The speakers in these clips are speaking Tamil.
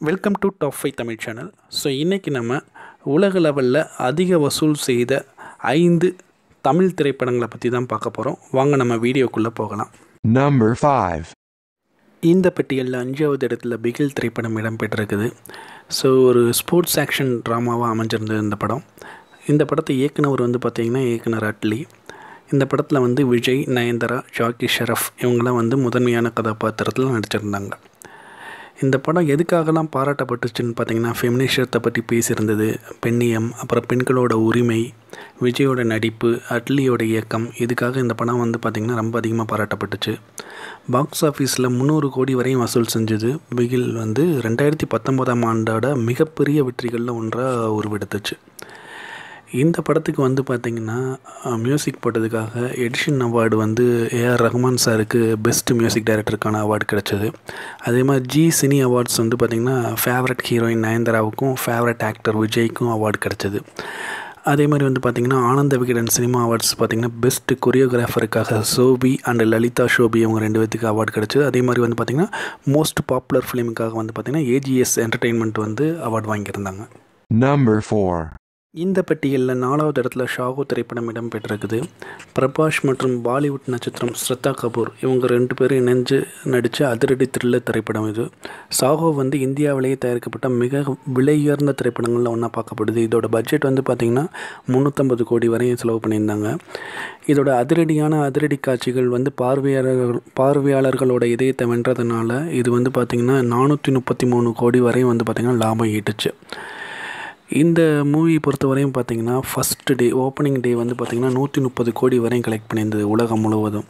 Welcome to top five Tamil channel so இன்றைக்கி நம்ம உலக லெவலில் அதிக வசூல் செய்த ஐந்து தமிழ் திரைப்படங்களை பற்றி தான் பார்க்க போகிறோம் வாங்க நம்ம வீடியோக்குள்ளே போகலாம் Number 5. இந்த பட்டியலில் அஞ்சாவது இடத்துல பிகில் திரைப்படம் இடம்பெற்றிருக்குது ஸோ ஒரு ஸ்போர்ட்ஸ் ஆக்ஷன் ட்ராமாவாக அமைஞ்சிருந்தது இந்த படம் இந்த படத்தை இயக்குனவர் வந்து பார்த்திங்கன்னா இயக்குனர் அட்லி இந்த படத்தில் வந்து விஜய் நயன்தாரா ஜாக்கி ஷெரஃப் இவங்களாம் வந்து முதன்மையான கதாபாத்திரத்தில் நடிச்சிருந்தாங்க இந்த படம் எதுக்காகலாம் பாராட்டப்பட்டுச்சுன்னு பார்த்தீங்கன்னா ஃபெமினிஷத்தை பற்றி பேசியிருந்தது பெண்ணியம் அப்புறம் பெண்களோட உரிமை விஜயோட நடிப்பு அட்லியோட இயக்கம் இதுக்காக இந்த படம் வந்து பார்த்திங்கன்னா ரொம்ப அதிகமாக பாராட்டப்பட்டுச்சு பாக்ஸ் ஆஃபீஸில் முந்நூறு கோடி வரையும் வசூல் செஞ்சது பிகில் வந்து ரெண்டாயிரத்தி பத்தொம்போதாம் ஆண்டோட மிகப்பெரிய வெற்றிகளில் ஒன்றாக உருவெடுத்துச்சு இந்த படத்துக்கு வந்து பார்த்திங்கன்னா மியூசிக் போட்டதுக்காக எடிஷன் அவார்டு வந்து ஏஆர் ரஹ்மான் சாருக்கு பெஸ்ட் மியூசிக் டைரக்டருக்கான அவார்டு கிடச்சிது அதே மாதிரி ஜி சினி அவார்ட்ஸ் வந்து பார்த்திங்கன்னா ஃபேவரட் ஹீரோயின் நயன்தாராவுக்கும் ஃபேவரட் ஆக்டர் விஜய்க்கும் அவார்டு கிடச்சிது அதே மாதிரி வந்து பார்த்திங்கன்னா ஆனந்த விகடன் சினிமா அவார்ட்ஸ் பார்த்திங்கன்னா பெஸ்ட் கொரியோகிராஃபருக்காக சோபி அண்ட் லலிதா ஷோபி அவங்க ரெண்டு பேத்துக்கு அவார்டு கிடச்சிது அதே மாதிரி வந்து பார்த்திங்கன்னா மோஸ்ட் பாப்புலர் ஃபிலிமுக்காக வந்து பார்த்திங்கன்னா ஏஜிஎஸ் என்டர்டெயின்மெண்ட் வந்து அவார்டு வாங்கியிருந்தாங்க Number 4. இந்த பட்டியலில் நாலாவது இடத்துல ஷாகு திரைப்படம் இடம்பெற்றிருக்குது பிரபாஷ் மற்றும் பாலிவுட் நட்சத்திரம் ஸ்ரத்தா கபூர் இவங்க ரெண்டு பேரும் இணைஞ்சு நடித்த அதிரடி த்ரில்லர் திரைப்படம் இது சாகோ வந்து இந்தியாவிலேயே தயாரிக்கப்பட்ட மிக விலையுயர்ந்த திரைப்படங்களில் ஒன்றா பார்க்கப்படுது இதோட பட்ஜெட் வந்து பார்த்திங்கன்னா முந்நூற்றம்பது கோடி வரையும் செலவு பண்ணியிருந்தாங்க இதோட அதிரடியான அதிரடி காட்சிகள் வந்து பார்வையாளர்கள் பார்வையாளர்களோட இதயத்தை வென்றதுனால இது வந்து பார்த்திங்கன்னா நானூற்றி முப்பத்தி மூணு கோடி வரையும் வந்து பார்த்திங்கன்னா லாபம் ஈட்டுச்சு இந்த மூவி பொறுத்தவரையும் பார்த்தீங்கன்னா ஃபஸ்ட்டு டே ஓப்பனிங் டே வந்து பார்த்திங்கன்னா நூற்றி முப்பது கோடி வரையும் கலெக்ட் பண்ணியிருந்தது உலகம் முழுவதும்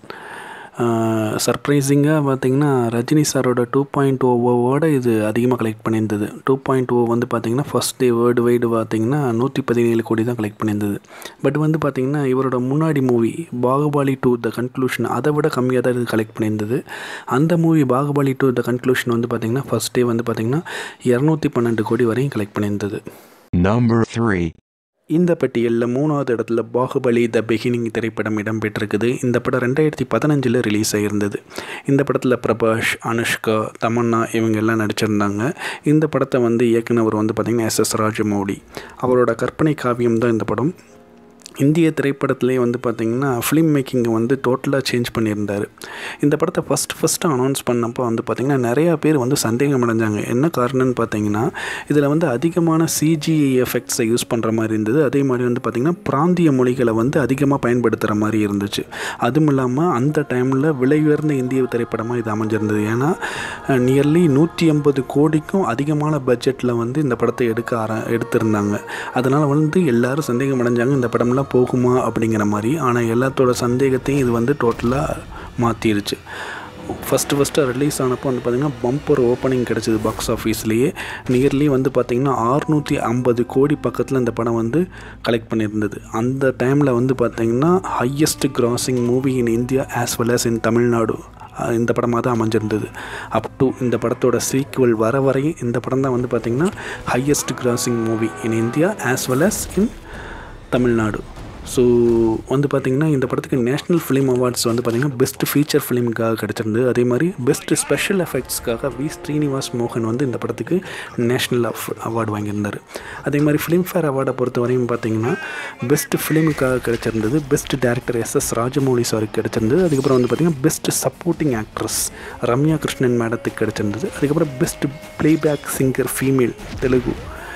சர்ப்ரைசிங்காக பார்த்தீங்கன்னா ரஜினி சாரோட டூ பாயிண்ட் ஓவோட இது அதிகமாக கலெக்ட் பண்ணியிருந்தது டூ பாயிண்ட் ஓ வந்து பார்த்திங்கன்னா ஃபஸ்ட் டே வேர்ல்டு வைடு பார்த்திங்கன்னா நூற்றி பதினேழு கோடி தான் கலெக்ட் பண்ணியிருந்தது பட் வந்து பார்த்திங்கன்னா இவரோட முன்னாடி movie Baahubali two the conclusion அதை விட கம்மியாக தான் இது கலெக்ட் பண்ணியிருந்தது அந்த movie Baahubali two the conclusion வந்து பார்த்திங்கன்னா ஃபஸ்ட் டே வந்து பார்த்திங்கன்னா இரநூத்தி பன்னெண்டு கோடி வரையும் கலெக்ட் பண்ணியிருந்தது Number 3. இந்த பட்டியலில் மூணாவது இடத்துல பாகுபலி த பிகினிங் திரைப்படம் இடம்பெற்றிருக்குது இந்த படம் ரெண்டாயிரத்தி பதினஞ்சில் ரிலீஸ் ஆகியிருந்தது இந்த படத்தில் பிரபாஷ் அனுஷ்கா தமன்னா இவங்க எல்லாம் நடிச்சிருந்தாங்க இந்த படத்தை வந்து இயக்குனவர் வந்து பார்த்திங்கன்னா எஸ் எஸ் ராஜமௌலி அவரோட கற்பனை காவியம் தான் இந்த படம் இந்திய திரைப்படத்திலே வந்து பார்த்திங்கன்னா ஃபிலிம் மேக்கிங்கை வந்து டோட்டலாக சேஞ்ச் பண்ணியிருந்தார் இந்த படத்தை ஃபஸ்ட் ஃபஸ்ட்டு அனௌன்ஸ் பண்ணப்போ வந்து பார்த்திங்கன்னா நிறையா பேர் வந்து சந்தேகம் அடைஞ்சாங்க என்ன காரணம்னு பார்த்தீங்கன்னா இதில் வந்து அதிகமான சிஜிஐ எஃபெக்ட்ஸை யூஸ் பண்ணுற மாதிரி இருந்தது அதே மாதிரி வந்து பார்த்திங்கன்னா பிராந்திய மொழிகளை வந்து அதிகமாக பயன்படுத்துகிற மாதிரி இருந்துச்சு அதுவும் இல்லாமல் அந்த டைமில் விலை உயர்ந்த இந்திய திரைப்படமாக இது அமைஞ்சிருந்தது ஏன்னா நியர்லி நூற்றி ஐம்பது கோடிக்கும் அதிகமான பட்ஜெட்டில் வந்து இந்த படத்தை எடுக்க ஆர எடுத்திருந்தாங்க அதனால் வந்து எல்லாரும் சந்தேகம் அடைஞ்சாங்க இந்த படம்லாம் போகுமா அப்படிங்கிற மாதிரி ஆனால் எல்லாத்தோட சந்தேகத்தையும் இது வந்து டோட்டலாக மாற்றிருச்சு ஃபஸ்ட்டு ஃபஸ்ட்டு ரிலீஸ் ஆனப்போ வந்து பார்த்திங்கன்னா பம்பர் ஓப்பனிங் கிடச்சிது பாக்ஸ் ஆஃபீஸ்லேயே நியர்லி வந்து பார்த்திங்கன்னா ஆறுநூற்றி ஐம்பது கோடி பக்கத்தில் இந்த படம் வந்து கலெக்ட் பண்ணியிருந்தது அந்த டைமில் வந்து பார்த்திங்கன்னா highest grossing movie in India as well as in Tamil Nadu இந்த படமாக தான் அமைஞ்சிருந்தது அப் டு இந்த படத்தோட சீக்குவல் வர வரையும் இந்த படம் தான் வந்து பார்த்திங்கன்னா highest grossing movie in India as well as in Tamil Nadu so வந்து பார்த்திங்கன்னா இந்த படத்துக்கு நேஷ்னல் ஃபிலிம் அவார்ட்ஸ் வந்து பார்த்திங்கன்னா பெஸ்ட் ஃபீச்சர் ஃபிலிமுக்காக கிடச்சிருந்தது அதே மாதிரி பெஸ்ட் ஸ்பெஷல் எஃபெக்ட்ஸ்க்காக வி ஸ்ரீனிவாஸ் மோகன் வந்து இந்த படத்துக்கு நேஷ்னல் அவார்டு வாங்கியிருந்தார் அதே மாதிரி ஃபிலிம்ஃபேர் அவார்டை பொறுத்த வரையும் பார்த்திங்கன்னா பெஸ்ட் ஃபிலிமுக்காக கிடச்சிருந்தது best director S S Rajamouli சாருக்கு கிடச்சிருந்தது அதுக்கப்புறம் வந்து பார்த்திங்கன்னா best supporting actress Ramya Krishnan மேடத்துக்கு கிடச்சிருந்தது அதுக்கப்புறம் best playback singer female Telugu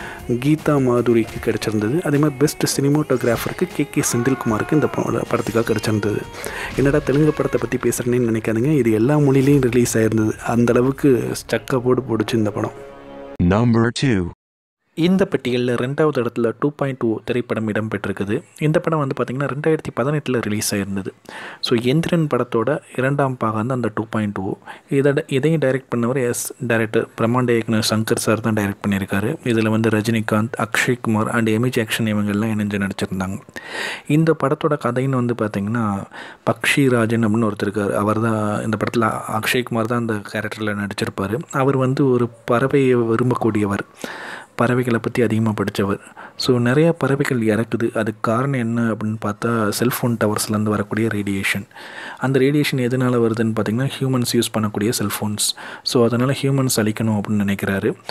Geetha மாதுரிக்கு கிடச்சிருந்தது அதே மாதிரி பெஸ்ட் சினிமோட்டோகிராஃபருக்கு கே கே செந்தில்குமாருக்கு இந்த படத்துக்காக கிடச்சிருந்தது என்னடா தெலுங்கு படத்தை பற்றி பேசுகிறேன்னு நினைக்காதுங்க இது எல்லா மொழியிலையும் ரிலீஸ் ஆயிருந்தது அந்த அளவுக்கு ஸ்டக்கை போட்டு போடுச்சு இந்த படம் Number 2. இந்த பட்டியலில் ரெண்டாவது இடத்துல டூ பாயிண்ட் டூ திரைப்படம் இடம்பெற்றிருக்குது இந்த படம் வந்து பார்த்திங்கன்னா ரெண்டாயிரத்தி பதினெட்டில் ரிலீஸ் ஆயிருந்தது ஸோ எந்திரன் படத்தோட இரண்டாம் பாகம் தான் அந்த டூ பாயிண்ட் டூ இதை இதையும் டைரக்ட் பண்ணவர் எஸ் டைரக்டர் பிரம்மாண்ட இயக்குனர் சங்கர் சார் தான் டைரக்ட் பண்ணியிருக்காரு இதில் வந்து Rajinikanth Akshay Kumar and Amy Jackson இவங்கெல்லாம் இணைஞ்சு நடிச்சிருந்தாங்க இந்த படத்தோட கதைன்னு வந்து பார்த்திங்கன்னா பக்ஷி ராஜன் அப்படின்னு ஒருத்தர் இருக்கார் அவர் தான் இந்த படத்தில் அக்ஷய் குமார் தான் அந்த கேரக்டரில் நடிச்சிருப்பார் அவர் வந்து ஒரு பறவையை விரும்பக்கூடியவர் பறவைகளை பற்றி அதிகமாக படித்தவர் ஸோ நிறைய பறவைகள் இறக்குது அதுக்கு காரணம் என்ன அப்படின்னு பார்த்தா செல்ஃபோன் டவர்ஸ்லேருந்து வரக்கூடிய ரேடியேஷன் அந்த ரேடியேஷன் எதனால் வருதுன்னு பார்த்திங்கன்னா ஹியூமன்ஸ் யூஸ் பண்ணக்கூடிய செல்ஃபோன்ஸ் ஸோ அதனால் ஹியூமன்ஸ் அழிக்கணும் அப்படின்னு நினைக்கிறாரு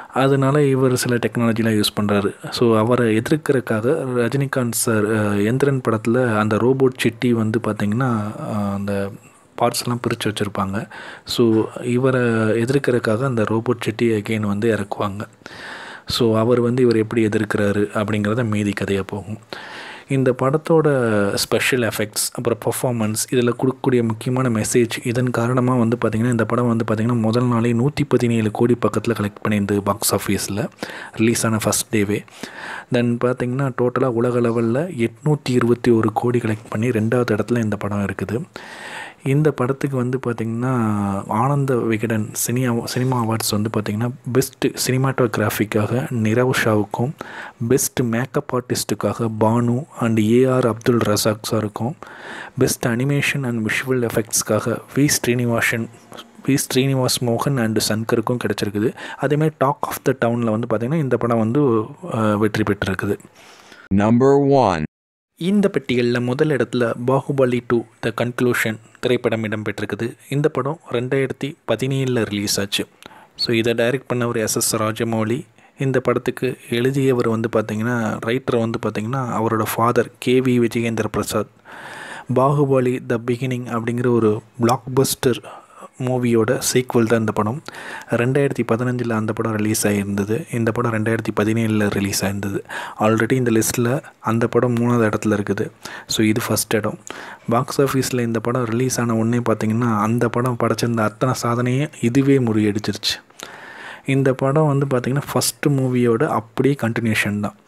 அதனால் இவர் சில டெக்னாலஜிலாம் யூஸ் பண்ணுறாரு ஸோ அவரை எதிர்க்கிறதுக்காக ரஜினிகாந்த் சார் அஹ், எந்திரன் படத்தில் அந்த ரோபோட் சிட்டி வந்து பார்த்திங்கன்னா அஹ், அந்த பார்ட்ஸ்லாம் பிரித்து வச்சுருப்பாங்க ஸோ இவரை எதிர்க்கிறதுக்காக அந்த ரோபோட் சிட்டி அகெயின் வந்து இறக்குவாங்க ஸோ அவர் வந்து இவர் எப்படி எதிர்க்கிறாரு அப்படிங்கிறத மீதி கதையாக போகும் இந்த படத்தோட ஸ்பெஷல் எஃபெக்ட்ஸ் அப்புறம் பர்ஃபார்மன்ஸ் இதில் கொடுக்கக்கூடிய முக்கியமான மெசேஜ் இதன் காரணமாக வந்து பார்த்திங்கன்னா இந்த படம் வந்து பார்த்திங்கன்னா முதல் நாளே நூற்றி பதினேழு கோடி பக்கத்தில் கலெக்ட் பண்ணியிருந்தது பாக்ஸ் ஆஃபீஸில் ரிலீஸ் ஆன ஃபஸ்ட் டேவே தென் பார்த்திங்கன்னா டோட்டலாக உலக லெவலில் எட்நூற்றி இருபத்தி ஒரு கோடி கலெக்ட் பண்ணி ரெண்டாவது இடத்துல இந்த படம் இருக்குது இந்த படத்துக்கு வந்து பார்த்திங்கன்னா Ananda Vikatan cine cinema awards வந்து பார்த்திங்கன்னா பெஸ்ட்டு சினிமாட்டோகிராஃபிக்காக நிரவ் ஷாவுக்கும் பெஸ்ட் மேக்கப் ஆர்டிஸ்ட்டுக்காக பானு அண்ட் ஏஆர் அப்துல் ரசாக் சாருக்கும் பெஸ்ட் அனிமேஷன் அண்ட் விஷுவல் எஃபெக்ட்ஸ்க்காக வி ஸ்ரீனிவாசன் வி ஸ்ரீனிவாஸ் மோகன் அண்ட் சங்கருக்கும் கிடச்சிருக்குது அதேமாதிரி டாக் ஆஃப் த டவுனில் வந்து பார்த்திங்கன்னா இந்த படம் வந்து அஹ், வெற்றி பெற்றிருக்குது Number 1. இந்த பெட்டிகளில் முதல் இடத்துல பாகுபலி டூ த கன்க்ளூஷன் திரைப்படம் இடம்பெற்றிருக்குது இந்த படம் ரெண்டாயிரத்தி பதினேழில் ரிலீஸ் ஆச்சு ஸோ இதை டைரக்ட் பண்ணவர் எஸ் எஸ் ராஜமௌலி இந்த படத்துக்கு எழுதியவர் வந்து பார்த்திங்கன்னா ரைட்டர் வந்து பார்த்திங்கன்னா அவரோட father K V Vijayendra Prasad Baahubali the beginning அப்படிங்கிற ஒரு பிளாக் பஸ்டர் மூவியோட சீக்வல் தான் இந்த படம் ரெண்டாயிரத்தி பதினஞ்சில் அந்த படம் ரிலீஸ் ஆகியிருந்தது இந்த படம் ரெண்டாயிரத்தி பதினேழில் ரிலீஸ் ஆயிருந்தது ஆல்ரெடி இந்த லிஸ்ட்டில் அந்த படம் மூணாவது இடத்துல இருக்குது ஸோ இது ஃபஸ்ட் இடம் பாக்ஸ் ஆஃபீஸில் இந்த படம் ரிலீஸ் ஆன உடனே பார்த்திங்கன்னா அந்த படம் படைச்சிருந்த அத்தனை சாதனையை இதுவே முறியடிச்சிருச்சு இந்த படம் வந்து பார்த்திங்கன்னா ஃபஸ்ட்டு மூவியோட அப்படியே கண்டினியூஷன் தான்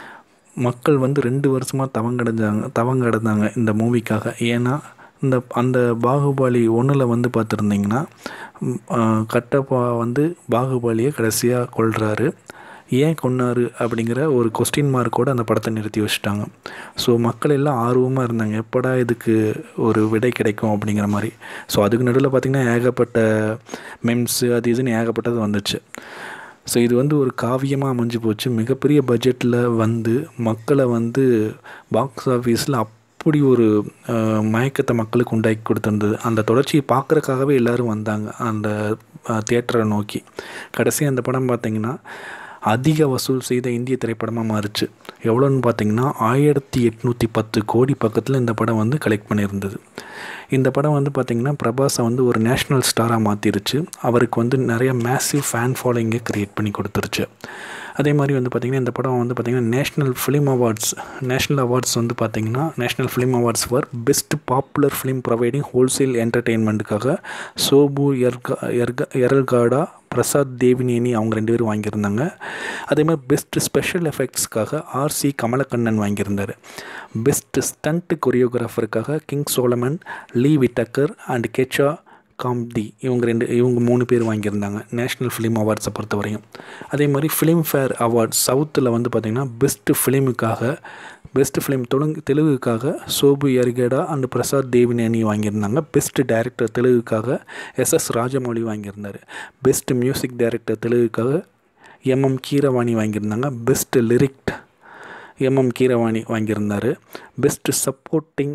மக்கள் வந்து ரெண்டு வருஷமாக தவங்கடைஞ்சாங்க தவங்கடைந்தாங்க இந்த மூவிக்காக ஏன்னா இந்த அந்த பாகுபலி ஒன்றில் வந்து பார்த்துருந்தீங்கன்னா ம், ஆ, கட்டப்பா வந்து பாகுபலியை கடைசியாக கொல்றாரு ஏன் கொன்னாரு அப்படிங்கிற ஒரு கொஸ்டின் மார்க்கோட அந்த படத்தை நிறுத்தி வச்சுட்டாங்க ஸோ மக்கள் எல்லாம் ஆர்வமாக இருந்தாங்க எப்படா இதுக்கு ஒரு விடை கிடைக்கும் அப்படிங்கிற மாதிரி ஸோ அதுக்கு நடுவில் பார்த்திங்கன்னா ஏகப்பட்ட மெம்ஸு அது இதுன்னு ஏகப்பட்டது வந்துச்சு ஸோ இது வந்து ஒரு காவியமாக அமைஞ்சு போச்சு மிகப்பெரிய பட்ஜெட்டில் வந்து மக்களை வந்து பாக்ஸ் ஆஃபீஸில் அப்படி ஒரு அஹ், மயக்கத்தை மக்களுக்கு உண்டாக்கி கொடுத்துருந்தது அந்த தொடர்ச்சியை பார்க்குறக்காகவே எல்லோரும் வந்தாங்க அந்த தியேட்டரை நோக்கி கடைசி அந்த படம் பார்த்திங்கன்னா அதிக வசூல் செய்த இந்திய திரைப்படமாக மாறுச்சு எவ்வளோன்னு பார்த்தீங்கன்னா ஆயிரத்தி எட்நூற்றி பத்து கோடி பக்கத்தில் இந்த படம் வந்து கலெக்ட் பண்ணியிருந்தது இந்த படம் வந்து பார்த்திங்கன்னா பிரபாஸை வந்து ஒரு நேஷ்னல் ஸ்டாராக மாற்றிருச்சு அவருக்கு வந்து நிறைய மேசிவ் ஃபேன் ஃபாலோயிங்கை க்ரியேட் பண்ணி கொடுத்துருச்சு அதே மாதிரி வந்து பார்த்திங்கன்னா இந்த படம் வந்து பார்த்திங்கன்னா national film awards national awards வந்து பார்த்திங்கன்னா national film awards for best popular film providing wholesale என்டர்டெயின்மெண்ட்டுக்காக சோபு எர்கா எர்கா எரல்காடா பிரசாத் தேவினேனி அவங்க ரெண்டு பேரும் வாங்கியிருந்தாங்க அதே மாதிரி பெஸ்ட் ஸ்பெஷல் எஃபெக்ட்ஸ்க்காக ஆர்சி கமலக்கண்ணன் வாங்கியிருந்தார் பெஸ்ட் ஸ்டண்ட் கொரியோகிராஃபருக்காக King Solomon Lee Whittaker and Kecha Khamphakdee இவங்க ரெண்டு இவங்க மூணு பேர் வாங்கியிருந்தாங்க நேஷ்னல் ஃபிலிம் அவார்ட்ஸை பொறுத்த வரையும் அதே மாதிரி ஃபிலிம் ஃபேர் அவார்ட் சவுத்தில் வந்து பார்த்திங்கன்னா பெஸ்ட் ஃபிலிமுக்காக பெஸ்ட் ஃபிலிம் தெலுங்கு தெலுங்குக்காக சோபு எர்கேடா அண்ட் பிரசாத் தேவினேனி வாங்கியிருந்தாங்க பெஸ்ட் டைரக்டர் தெலுங்குக்காக எஸ் எஸ் ராஜமௌலி வாங்கியிருந்தார் பெஸ்ட் மியூசிக் டைரக்டர் தெலுங்குக்காக எம்எம் கீரவாணி வாங்கியிருந்தாங்க பெஸ்ட் லிரிக்ட் எம்எம் கீரவாணி வாங்கியிருந்தார் பெஸ்ட் சப்போர்ட்டிங்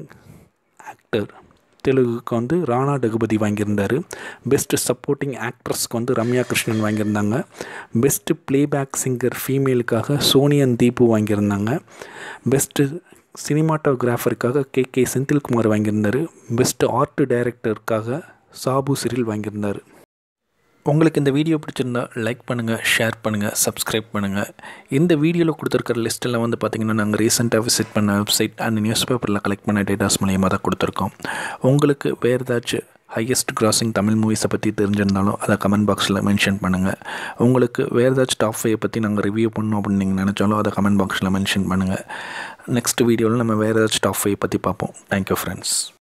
ஆக்டர் தெலுங்குக்கு வந்து ராணா டகுபதி வாங்கியிருந்தார் பெஸ்ட் சப்போர்ட்டிங் ஆக்ட்ரஸ்க்கு வந்து ரம்யா கிருஷ்ணன் வாங்கியிருந்தாங்க பெஸ்ட் ப்ளேபேக் சிங்கர் ஃபீமேலுக்காக சோனியன் தீபு வாங்கியிருந்தாங்க பெஸ்ட்டு சினிமாட்டோகிராஃபருக்காக கே கே செந்தில்குமார் வாங்கியிருந்தார் பெஸ்ட் ஆர்ட் டைரக்டருக்காக சாபு சிரில் வாங்கியிருந்தார் உங்களுக்கு இந்த வீடியோ பிடிச்சிருந்தா லைக் பண்ணுங்கள் ஷேர் பண்ணுங்கள் சப்ஸ்கிரைப் பண்ணுங்கள் இந்த வீடியோவில் கொடுத்துருக்கிற லிஸ்ட்டில் வந்து பார்த்திங்கன்னா நாங்கள் ரீசெண்டாக விசிட் பண்ண வெப்சைட் அண்ட் நியூஸ் பேப்பரில் கலெக்ட் பண்ண டேட்டாஸ் மூலியமாக தான் கொடுத்துருக்கோம் உங்களுக்கு வேறு ஏதாச்சும் ஹையஸ்ட் கிராசிங் தமிழ் மூவிஸை பற்றி தெரிஞ்சிருந்தாலும் அதை கமெண்ட் பாக்ஸில் மென்ஷன் பண்ணுங்கள் உங்களுக்கு வேறு ஏதாச்சும் டாப் ஃபைவை பற்றி நாங்கள் ரிவ்யூ பண்ணோம் அப்படின்னு நீங்கள் நினச்சாலும் அதை கமெண்ட் பாக்ஸில் மென்ஷன் பண்ணுங்கள் நெக்ஸ்ட் வீடியோவில் நம்ம வேறு ஏதாச்சும் டாப் ஃபைவ் பற்றி பார்ப்போம் தேங்க்யூ ஃப்ரெண்ட்ஸ்